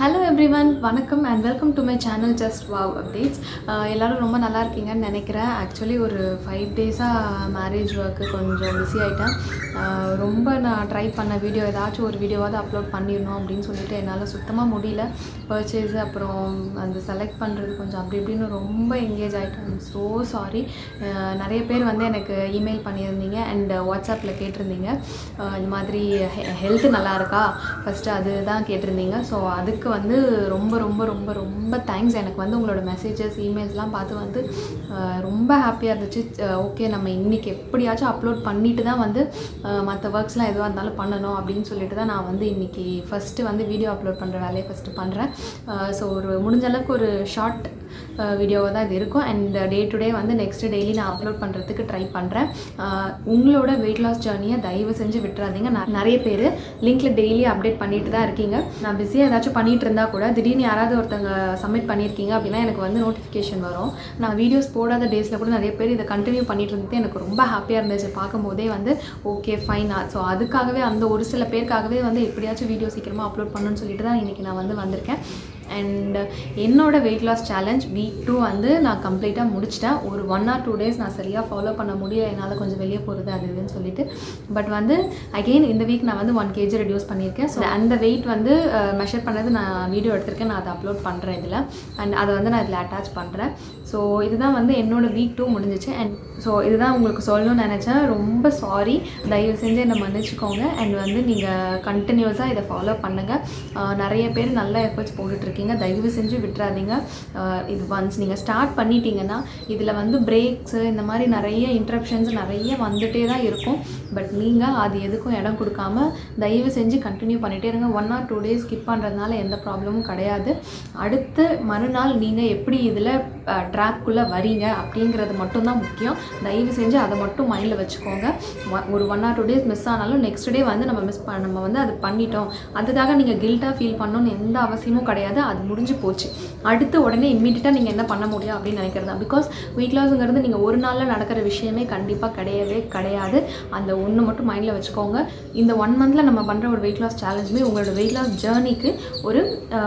hello everyone வணக்கம் and welcome to my channel just wow updates எல்லோரும் ரொம்ப நல்லா இருக்கீங்கன்னு நினைக்கிறேன் ஆக்சுவலி ஒரு ஃபைவ் டேஸாக மேரேஜ் ஒர்க்கு கொஞ்சம் பிஸி ஆகிட்டேன் ரொம்ப நான் ட்ரை பண்ண வீடியோ ஏதாச்சும் ஒரு வீடியோவாவது அப்லோட் பண்ணிடணும் அப்படின்னு சொல்லிட்டு என்னால் சுத்தமாக முடியல பர்ச்சேஸ் அப்புறம் அந்த செலக்ட் பண்ணுறது கொஞ்சம் அப்படி இப்படின்னு ரொம்ப எங்கேஜ் ஆகிட்டேன் ஸோ சாரி நிறைய பேர் வந்து எனக்கு இமெயில் பண்ணியிருந்தீங்க அண்ட் வாட்ஸ்அப்பில் கேட்டிருந்தீங்க அஹ் இந்த மாதிரி ஹெல்த் நல்லா இருக்கா ஃபஸ்ட்டு அதுதான் கேட்டிருந்தீங்க ஸோ அதுக்கு வந்து ரொம்ப ரொம்ப ரொம்ப ரொம்ப தேங்க்ஸ் எனக்கு வந்து உங்களோட மெசேஜஸ் இமெயில்ஸ்லாம் பார்த்து வந்து அஹ் ரொம்ப ஹாப்பியாக இருந்துச்சு ஓகே நம்ம இன்றைக்கி எப்படியாச்சும் அப்லோட் பண்ணிட்டு தான் வந்து மற்ற ஒர்க்ஸ்லாம் எதுவாக இருந்தாலும் பண்ணணும் அப்படின்னு சொல்லிட்டு தான் நான் வந்து இன்றைக்கி ஃபஸ்ட்டு வந்து வீடியோ அப்லோட் பண்ணுற வேலையை ஃபஸ்ட்டு பண்ணுறேன் ஸோ ஒரு முடிஞ்ச அளவுக்கு ஒரு ஷார்ட் வீடியோவாக தான் இது இருக்கும் அண்ட் டே டு டே வந்து நெக்ஸ்ட் டெய்லி நான் அப்லோட் பண்ணுறதுக்கு ட்ரை பண்ணுறேன் உங்களோட வெயிட் லாஸ் ஜேர்னியை தயவு செஞ்சு விட்டுறாதீங்க ந- நிறைய பேர் லிங்க்ல டெய்லி அப்டேட் பண்ணிட்டு தான் இருக்கீங்க நான் பிஸியாக ஏதாச்சும் பண்ணிட்டு இருந்தா கூட திடீர்னு யாராவது ஒருத்தங்க சப்மிட் பண்ணியிருக்கீங்க அப்படின்னா எனக்கு வந்து நோட்டிஃபிகேஷன் வரும் நான் வீடியோஸ் போடாத டேஸில் கூட நிறைய பேர் இதை கண்டினியூ பண்ணிட்டு இருந்தது எனக்கு ரொம்ப ஹாப்பியாக இருந்துச்சு பார்க்கும்போதே வந்து ஓகே ஃபைன் ஸோ அதுக்காகவே அந்த ஒரு சில பேருக்காகவே வந்து எப்படியாச்சும் வீடியோ சீக்கிரமாக அப்லோட் பண்ணணும்னு சொல்லிட்டு தான் இன்றைக்கி நான் வந்து வந்திருக்கேன் அண்ட் என்னோட weight loss challenge week two வந்து நான் கம்ப்ளீட்டாக முடிச்சிட்டேன் ஒரு ஒன் ஆர் டூ டேஸ் நான் சரியாக ஃபாலோ பண்ண முடியல என்னால் கொஞ்சம் வெளியே போகிறது அது இதுன்னு சொல்லிட்டு பட் வந்து அகெயின் இந்த வீக் நான் வந்து ஒன் கேஜி ரெடியூஸ் பண்ணியிருக்கேன் ஸோ அந்த வெயிட் வந்து மெஷர் பண்ணது நான் வீடியோ எடுத்திருக்கேன் நான் அதை அப்லோட் பண்ணுறேன் இதில் அண்ட் அதை வந்து நான் இதில் அட்டாச் பண்ணுறேன் ஸோ இதுதான் வந்து என்னோட வீக் டூ முடிஞ்சிச்சு அண்ட் ஸோ இதுதான் உங்களுக்கு சொல்லணும்னு நினச்சேன் ரொம்ப சாரி தயவு செஞ்சு என்னை மன்னிச்சுக்கோங்க அண்ட் வந்து நீங்கள் கண்டினியூஸாக இதை ஃபாலோ பண்ணுங்கள் ஆஹ் நிறைய பேர் நல்ல எஃபர்ட்ஸ் போட்டுட்ருக்கீங்க தயவு செஞ்சு விட்டுறாதீங்க ஆஹ் இது ஒன்ஸ் நீங்கள் ஸ்டார்ட் பண்ணிட்டீங்கன்னா இதில் வந்து பிரேக்ஸு இந்த மாதிரி நிறைய இன்ட்ரப்ஷன்ஸ் நிறைய வந்துட்டே தான் இருக்கும் பட் நீங்கள் அது எதுக்கும் இடம் கொடுக்காம தயவு செஞ்சு கண்டினியூ பண்ணிகிட்டே இருங்க one or two days skip பண்ணுறதுனால எந்த ப்ராப்ளமும் கிடையாது அடுத்து மறுநாள் நீங்கள் எப்படி இதில் ட்ராக்குள்ளே வரீங்க அப்படிங்கிறது மட்டும்தான் முக்கியம் தயவு செஞ்சு அதை மட்டும் மைண்டில் வச்சுக்கோங்க ஒ- ஒரு one or two days miss ஆனாலும் நெக்ஸ்ட் டே வந்து நம்ம மிஸ் பண்ண நம்ம வந்து அது பண்ணிட்டோம் அதுக்காக நீங்கள் கில்ட்டாக ஃபீல் பண்ணணும்னு எந்த அவசியமும் கிடையாது அது முடிஞ்சு போச்சு அடுத்து உடனே இம்மீடியட்டாக நீங்கள் என்ன பண்ண முடியும் அப்படின்னு நினைக்கிறது தான் பிகாஸ் வெயிட் லாஸுங்கிறது நீங்கள் ஒரு நாளில் நடக்கிற விஷயமே கண்டிப்பாக கிடையவே கிடையாது அந்த ஒன்று மட்டும் மைண்டில் வச்சுக்கோங்க இந்த ஒன் மந்தில் நம்ம பண்ணுற ஒரு வெயிட் லாஸ் சேலஞ்சுமே உங்களோட வெயிட் லாஸ் ஜேர்னிக்கு ஒரு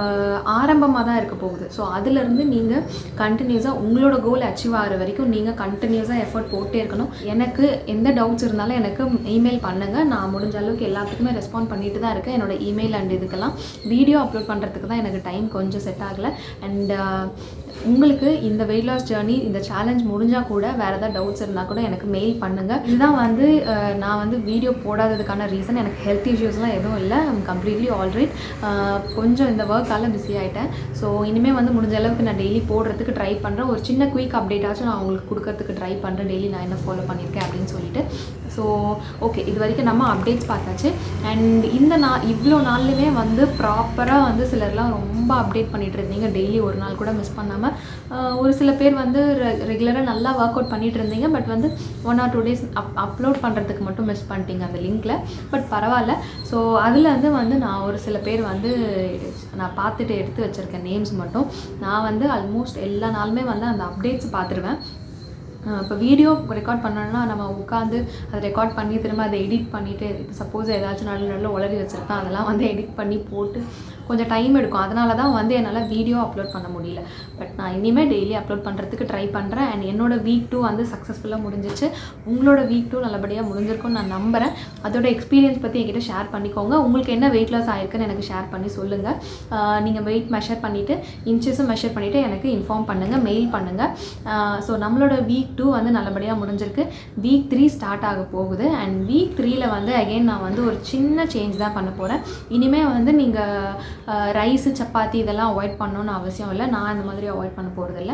ஆரம்பமாக தான் இருக்க போகுது ஸோ அதுலேருந்து நீங்கள் கண்டினியூஸாக உங்களோட கோல் அச்சீவ் ஆகிற வரைக்கும் நீங்கள் கண்டினியூஸாக எஃபர்ட் போட்டே இருக்கணும் எனக்கு எந்த டவுட்ஸ் இருந்தாலும் எனக்கு இமெயில் பண்ணுங்கள் நான் முடிஞ்ச அளவுக்கு எல்லாத்துக்குமே ரெஸ்பாண்ட் பண்ணிட்டு தான் இருக்கேன் என்னோட இமெயில் அண்ட் இதுக்கெல்லாம் வீடியோ அப்லோட் பண்ணுறதுக்கு தான் எனக்கு டைம் கொஞ்சம் செட் ஆகலை அண்ட் உங்களுக்கு இந்த வெயிட் லாஸ் ஜேர்னி இந்த சேலஞ்ச் முடிஞ்சால் கூட வேறு ஏதாவது டவுட்ஸ் இருந்தால் கூட எனக்கு மெயில் பண்ணுங்கள் இதுதான் வந்து அஹ், நான் வந்து வீடியோ போடாததுக்கான ரீசன் எனக்கு ஹெல்த் இஷ்யூஸ்லாம் எதுவும் இல்லை கம்ப்ளீட்லி ஆல்ரைட் கொஞ்சம் இந்த ஒர்க்கால பிஸி ஆகிட்டேன் ஸோ இனிமேல் வந்து முடிஞ்ச அளவுக்கு நான் டெய்லி போடுறதுக்கு ட்ரை பண்ணுறேன் ஒரு சின்ன குயிக் அப்டேட்டாச்சும் நான் உங்களுக்கு கொடுக்கறதுக்கு ட்ரை பண்ணுறேன் டெய்லி நான் என்ன ஃபாலோ பண்ணியிருக்கேன் அப்படின்னு சொல்லிட்டு ஸோ ஓகே இது வரைக்கும் நம்ம அப்டேட்ஸ் பார்த்தாச்சு அண்ட் இந்த நாள் இவ்வளோ நாள்லையுமே வந்து ப்ராப்பராக வந்து சிலர்லாம் ரொம்ப அப்டேட் பண்ணிட்டு இருந்தீங்க டெய்லி ஒரு நாள் கூட மிஸ் பண்ணாமல் ஒரு சில பேர் வந்து ரெகுலராக நல்லா ஒர்க் அவுட் பண்ணிட்டு இருந்தீங்க பட் வந்து one or two days up upload பண்ணுறதுக்கு மட்டும் மிஸ் பண்ணிட்டீங்க அந்த லிங்க்கில் பட் பரவாயில்ல ஸோ அதில் வந்து வந்து நான் ஒரு சில பேர் வந்து நான் பார்த்துட்டு எடுத்து வச்சுருக்கேன் நேம்ஸ் மட்டும் நான் வந்து ஆல்மோஸ்ட் எல்லா நாளுமே வந்து அந்த அப்டேட்ஸ் பார்த்துருவேன் இப்போ வீடியோ ரெக்கார்ட் பண்ணோன்னா நம்ம உட்காந்து அதை ரெக்கார்ட் பண்ணி திரும்ப அதை எடிட் பண்ணிவிட்டு இப்போ சப்போஸ் ஏதாச்சும் நல்ல நல்ல உளறி வச்சுருப்பேன் அதெல்லாம் வந்து எடிட் பண்ணி போட்டு கொஞ்சம் டைம் எடுக்கும் அதனால தான் வந்து என்னால் வீடியோ அப்லோட் பண்ண முடியல பட் நான் இனிமேல் டெய்லி அப்லோட் பண்ணுறதுக்கு ட்ரை பண்ணுறேன் அண்ட் என்னோட வீக் டூ வந்து சக்ஸஸ்ஃபுல்லாக முடிஞ்சிச்சு உங்களோட வீக் டூ நல்லபடியாக முடிஞ்சிருக்கும்னு நான் நம்புகிறேன் அதோட எக்ஸ்பீரியன்ஸ் பற்றி என்கிட்ட ஷேர் பண்ணிக்கோங்க உங்களுக்கு என்ன வெயிட் லாஸ் ஆயிருக்குன்னு எனக்கு ஷேர் பண்ணி சொல்லுங்கள் நீங்கள் வெயிட் மெஷர் பண்ணிவிட்டு இன்ச்சஸும் மெஷர் பண்ணிவிட்டு எனக்கு இன்ஃபார்ம் பண்ணுங்கள் மெயில் பண்ணுங்கள் ஸோ நம்மளோட வீக் டூ வந்து நல்லபடியாக முடிஞ்சிருக்கு வீக் த்ரீ ஸ்டார்ட் ஆக போகுது அண்ட் வீக் த்ரீல வந்து அகைன் நான் வந்து ஒரு சின்ன சேஞ்ச் தான் பண்ண போகிறேன் இனிமேல் வந்து நீங்கள் ரைஸு சப்பாத்தி இதெல்லாம் அவாய்ட் பண்ணணும்னு அவசியம் இல்லை நான் இந்த மாதிரி அவாய்ட் பண்ண போகிறதில்ல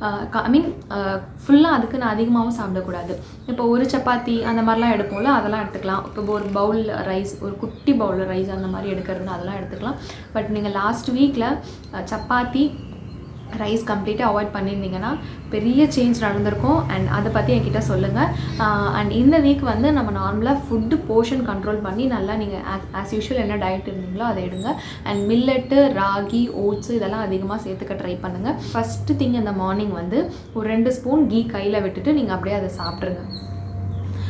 ஐ மீன் ஃபுல்லாக அதுக்கு நான் அதிகமாகவும் சாப்பிடக்கூடாது இப்போ ஒரு சப்பாத்தி அந்த மாதிரிலாம் எடுப்போம்ல அதெல்லாம் எடுத்துக்கலாம் இப்போ ஒரு பவுல் ரைஸ் ஒரு குட்டி பவுல் ரைஸ் அந்த மாதிரி எடுக்கிறதுனா அதெல்லாம் எடுத்துக்கலாம் பட் நீங்கள் லாஸ்ட் வீக்கில் சப்பாத்தி ரைஸ் கம்ப்ளீட்டாக அவாய்ட் பண்ணியிருந்தீங்கன்னா பெரிய சேஞ்ச் நடந்திருக்கும் அண்ட் அதை பற்றி என்கிட்ட சொல்லுங்கள் அண்ட் இந்த வீக் வந்து நம்ம நார்மலாக ஃபுட்டு போர்ஷன் கண்ட்ரோல் பண்ணி நல்லா நீங்கள் ஆஸ் யூஷுவல் என்ன டயட் இருந்தீங்களோ அதை எடுங்க அண்ட் மில்லட்டு ராகி ஓட்ஸ் இதெல்லாம் அதிகமாக சேர்த்துக்க ட்ரை பண்ணுங்கள் ஃபஸ்ட்டு திங் இந்த மார்னிங் வந்து ஒரு ரெண்டு ஸ்பூன் கீ கையில் விட்டுட்டு நீங்கள் அப்படியே அதை சாப்பிட்ருங்க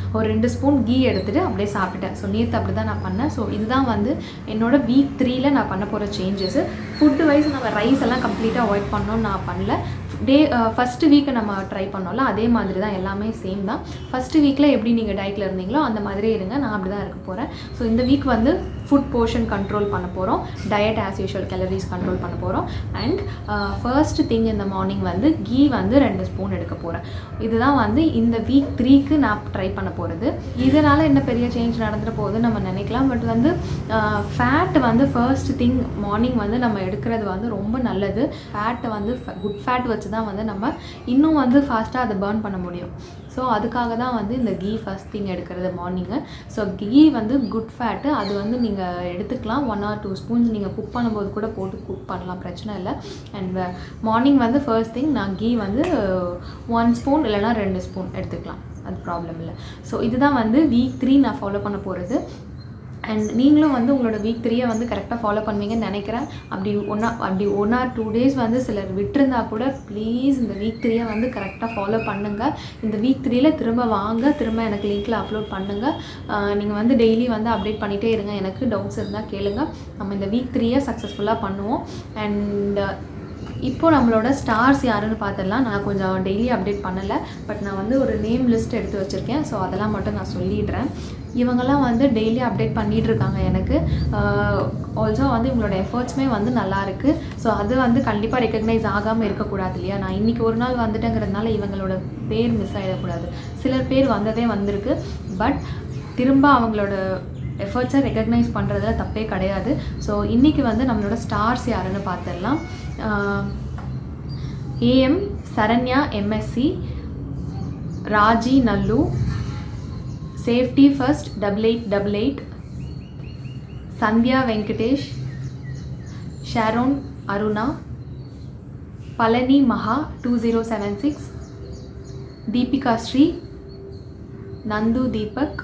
ஒரு ரெண்டு ஸ்பூன் கீ எடுத்துகிட்டு அப்படியே சாப்பிட்டுட்டேன் ஸோ நேற்று அப்படி தான் நான் பண்ணேன் ஸோ இதுதான் வந்து என்னோட வீக் த்ரீல நான் பண்ண போகிற சேஞ்சஸ் ஃபுட்டு வைஸ் நம்ம ரைஸ் எல்லாம் கம்ப்ளீட்டாக அவாய்ட் பண்ணோன்னு நான் பண்ணல டே ஃபஸ்ட்டு வீக்கை நம்ம ட்ரை பண்ணோம்ல அதே மாதிரி தான் எல்லாமே சேம் தான் ஃபஸ்ட்டு வீக்கில் எப்படி நீங்கள் டயட்டில் இருந்தீங்களோ அந்த மாதிரியே இருங்க நான் அப்படி தான் இருக்க போகிறேன் ஸோ இந்த வீக் வந்து ஃபுட் போர்ஷன் கண்ட்ரோல் பண்ண போகிறோம் diet as usual calories control பண்ண போகிறோம் அண்ட் ஃபர்ஸ்ட் திங் இந்த மார்னிங் வந்து கீ வந்து ரெண்டு ஸ்பூன் எடுக்க போகிறேன் இதுதான் வந்து இந்த வீக் த்ரீக்கு நான் ட்ரை பண்ண போகிறது இதனால் என்ன பெரிய சேஞ்ச் நடந்துட போகுது நம்ம நினைக்கலாம் பட் வந்து ஃபேட் வந்து ஃபர்ஸ்ட் திங் மார்னிங் வந்து நம்ம எடுக்கிறது வந்து ரொம்ப நல்லது ஃபேட்டை வந்து குட் ஃபேட் வச்சு தான் வந்து நம்ம இன்னும் வந்து ஃபாஸ்ட்டாக அதை பேர்ன் பண்ண முடியும் ஸோ அதுக்காக தான் வந்து இந்த கீ ஃபஸ்ட் திங் எடுக்கிறது மார்னிங்கு ஸோ கீ வந்து குட் ஃபேட்டு அது வந்து நீங்கள் எடுத்துக்கலாம் ஒன் ஆர் டூ ஸ்பூன்ஸ் நீங்கள் குக் பண்ணும்போது கூட போட்டு குக் பண்ணலாம் பிரச்சனை இல்லை அண்ட் மார்னிங் வந்து ஃபர்ஸ்ட் திங் நான் கீ வந்து ஒன் ஸ்பூன் இல்லைனா ரெண்டு ஸ்பூன் எடுத்துக்கலாம் அது ப்ராப்ளம் இல்லை ஸோ இதுதான் வந்து வீக் த்ரீ நான் ஃபாலோ பண்ண போகிறது அண்ட் நீங்களும் வந்து உங்களோட வீக் த்ரீயை வந்து கரெக்டாக ஃபாலோ பண்ணுவீங்கன்னு நினைக்கிறேன் அப்படி ஒன்றா அப்படி ஒன் ஆர் டூ டேஸ் வந்து சிலர் விட்டுருந்தா கூட ப்ளீஸ் இந்த வீக் த்ரீயை வந்து கரெக்டாக ஃபாலோ பண்ணுங்கள் இந்த வீக் த்ரீயில் திரும்ப வாங்க திரும்ப எனக்கு லிங்க்கில் அப்லோட் பண்ணுங்கள் நீங்கள் வந்து டெய்லி வந்து அப்டேட் பண்ணிகிட்டே இருங்க எனக்கு டவுட்ஸ் இருந்தால் கேளுங்க நம்ம இந்த வீக் த்ரீயை சக்ஸஸ்ஃபுல்லாக பண்ணுவோம் அண்ட் இப்போ நம்மளோட ஸ்டார்ஸ் யாருன்னு பார்த்துடலாம் நான் கொஞ்சம் டெய்லி அப்டேட் பண்ணலை பட் நான் வந்து ஒரு நேம் லிஸ்ட் எடுத்து வச்சுருக்கேன் ஸோ அதெல்லாம் மட்டும் நான் சொல்லிடுறேன் இவங்கெல்லாம் வந்து டெய்லி அப்டேட் பண்ணிகிட்டு இருக்காங்க எனக்கு ஆல்சோ வந்து இவங்களோட எஃபர்ட்ஸுமே வந்து நல்லா இருக்குது ஸோ அது வந்து கண்டிப்பாக ரெக்கக்னைஸ் ஆகாமல் இருக்கக்கூடாது இல்லையா நான் இன்றைக்கி ஒரு நாள் வந்துட்டேங்கிறதுனால இவங்களோட பேர் மிஸ் ஆகிடக்கூடாது சிலர் பேர் வந்ததே வந்திருக்கு பட் திரும்ப அவங்களோட எஃபர்ட்ஸை ரெக்கக்னைஸ் பண்ணுறதுல தப்பே கிடையாது ஸோ இன்றைக்கி வந்து நம்மளோட ஸ்டார்ஸ் யாருன்னு பார்த்துடலாம் AM Saranya MSc Raji Nallu safety first double eight double eight Sandhya Venkatesh Sharon Aruna Palani Maha two zero seven six Deepika Sri Nandu Deepak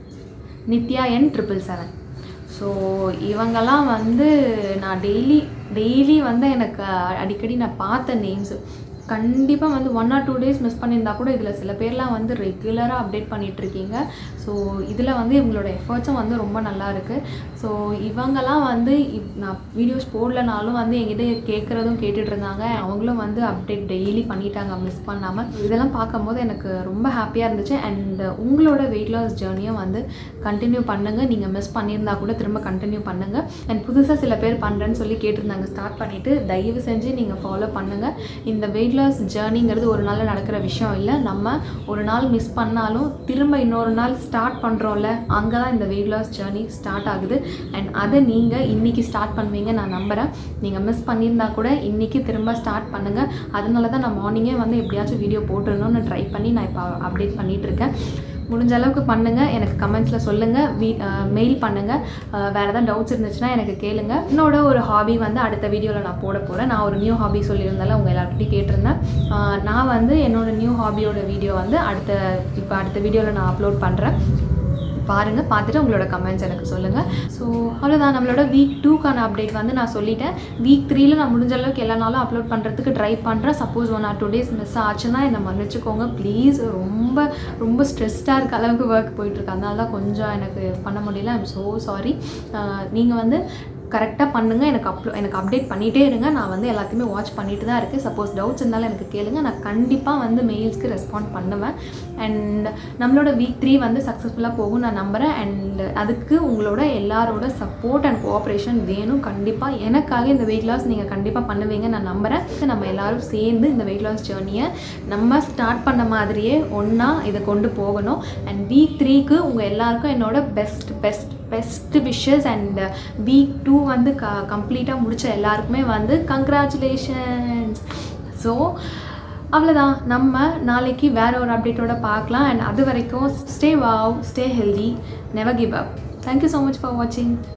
Nithya N triple seven so இவங்கெல்லாம் வந்து நான் டெய்லி டெய்லி வந்து எனக்கு அடிக்கடி நான் பார்த்த நேம்ஸு கண்டிப்பாக வந்து one or two days miss பண்ணியிருந்தா கூட இதில் சில பேர்லாம் வந்து ரெகுலராக அப்டேட் பண்ணிகிட்ருக்கீங்க ஸோ இதில் வந்து இவங்களோட எஃபர்ட்ஸும் வந்து ரொம்ப நல்லா இருக்குது ஸோ இவங்கெல்லாம் வந்து இப் நான் வீடியோஸ் போடலனாலும் வந்து என்கிட்ட கேட்குறதும் கேட்டுட்டு இருந்தாங்க அவங்களும் வந்து அப்டேட் டெய்லி பண்ணிட்டாங்க மிஸ் பண்ணாமல் இதெல்லாம் பார்க்கும்போது எனக்கு ரொம்ப ஹாப்பியாக இருந்துச்சு அண்ட் உங்களோட வெயிட் லாஸ் ஜேர்னியை வந்து கண்டினியூ பண்ணுங்கள் நீங்கள் மிஸ் பண்ணியிருந்தா கூட திரும்ப கண்டினியூ பண்ணுங்கள் அண்ட் புதுசாக சில பேர் பண்ணுறேன்னு சொல்லி கேட்டிருந்தாங்க ஸ்டார்ட் பண்ணிவிட்டு தயவு செஞ்சு நீங்கள் ஃபாலோ பண்ணுங்கள் இந்த வெயிட் லாஸ் ஜேர்னிங்கிறது ஒரு நாளில் நடக்கிற விஷயம் இல்லை நம்ம ஒரு நாள் மிஸ் பண்ணாலும் திரும்ப இன்னொரு நாள் ஸ்டார்ட் பண்ணுறோம்ல அங்கே தான் இந்த வெயிட் லாஸ் ஜேர்னி ஸ்டார்ட் ஆகுது அண்ட் அதை நீங்கள் இன்றைக்கி ஸ்டார்ட் பண்ணுவீங்க நான் நம்புகிறேன் நீங்கள் மிஸ் பண்ணியிருந்தா கூட இன்றைக்கி திரும்ப ஸ்டார்ட் பண்ணுங்கள் அதனால தான் நான் மார்னிங்கே வந்து எப்படியாச்சும் வீடியோ போட்டுருணும்னு ட்ரை பண்ணி நான் இப்போ அப்டேட் பண்ணிகிட்ருக்கேன் முடிஞ்ச அளவுக்கு பண்ணுங்கள் எனக்கு கமெண்ட்ஸில் சொல்லுங்கள் வீ மெயில் பண்ணுங்கள் வேறு ஏதாவது டவுட்ஸ் இருந்துச்சுன்னா எனக்கு கேளுங்க என்னோட ஒரு ஹாபி வந்து அடுத்த வீடியோவில் நான் போட போகிறேன் நான் ஒரு நியூ ஹாபி சொல்லியிருந்தால உங்கள் எல்லாருக்கிட்டையும் கேட்டிருந்தேன் ஆஹ் நான் வந்து என்னோட நியூ ஹாபியோட வீடியோ வந்து அடுத்த இப்போ அடுத்த வீடியோவில் நான் அப்லோட் பண்ணுறேன் பாருங்கள் பார்த்துட்டு உங்களோட கமெண்ட்ஸ் எனக்கு சொல்லுங்கள் ஸோ அவ்வளோதான் நம்மளோட வீக் டூக்கான அப்டேட் வந்து நான் சொல்லிட்டேன் வீக் த்ரீல நான் முடிஞ்ச அளவுக்கு எல்லா நாளும் அப்லோட் பண்ணுறதுக்கு ட்ரை பண்ணுறேன் suppose one or two days miss ஆச்சுன்னா என்னை மன்னிச்சுக்கோங்க ப்ளீஸ் ரொம்ப ரொம்ப ஸ்ட்ரெஸ்டாக இருக்க அளவுக்கு ஒர்க் போயிட்டுருக்கு அதனால தான் கொஞ்சம் எனக்கு பண்ண முடியல ஐம் ஸோ சாரி நீங்கள் வந்து கரெக்டாக பண்ணுங்கள் எனக்கு அப்லோ எனக்கு அப்டேட் பண்ணிகிட்டே இருங்க நான் வந்து எல்லாத்தையுமே வாட்ச் பண்ணிட்டு தான் இருக்கேன் சப்போஸ் டவுட்ஸ் இருந்தாலும் எனக்கு கேளுங்க நான் கண்டிப்பாக வந்து மெயில்ஸ்க்கு ரெஸ்பாண்ட் பண்ணுவேன் அண்ட் நம்மளோட வீக் த்ரீ வந்து சக்ஸஸ்ஃபுல்லாக போகும் நான் நம்புகிறேன் அண்ட் அதுக்கு உங்களோட எல்லாரோட சப்போர்ட் அண்ட் கோஆப்ரேஷன் வேணும் கண்டிப்பாக எனக்காக இந்த வெயிட் லாஸ் நீங்கள் கண்டிப்பாக பண்ணுவீங்க நான் நம்புகிறேன் நம்ம எல்லாரும் சேர்ந்து இந்த வெயிட் லாஸ் ஜேர்னியை நம்ம ஸ்டார்ட் பண்ண மாதிரியே ஒன்றா இதை கொண்டு போகணும் அண்ட் வீக் த்ரீக்கு உங்கள் எல்லாருக்கும் என்னோட best best best wishes and week two வந்து க கம்ப்ளீட்டாக முடிச்ச எல்லாருக்குமே வந்து கங்க்ராச்சுலேஷன்ஸ் ஸோ அவ்வளோதான் நம்ம நாளைக்கு வேற ஒரு அப்டேட்டோட பார்க்கலாம் அண்ட் அது வரைக்கும் stay wow stay healthy never give up thank you so much for வாட்சிங்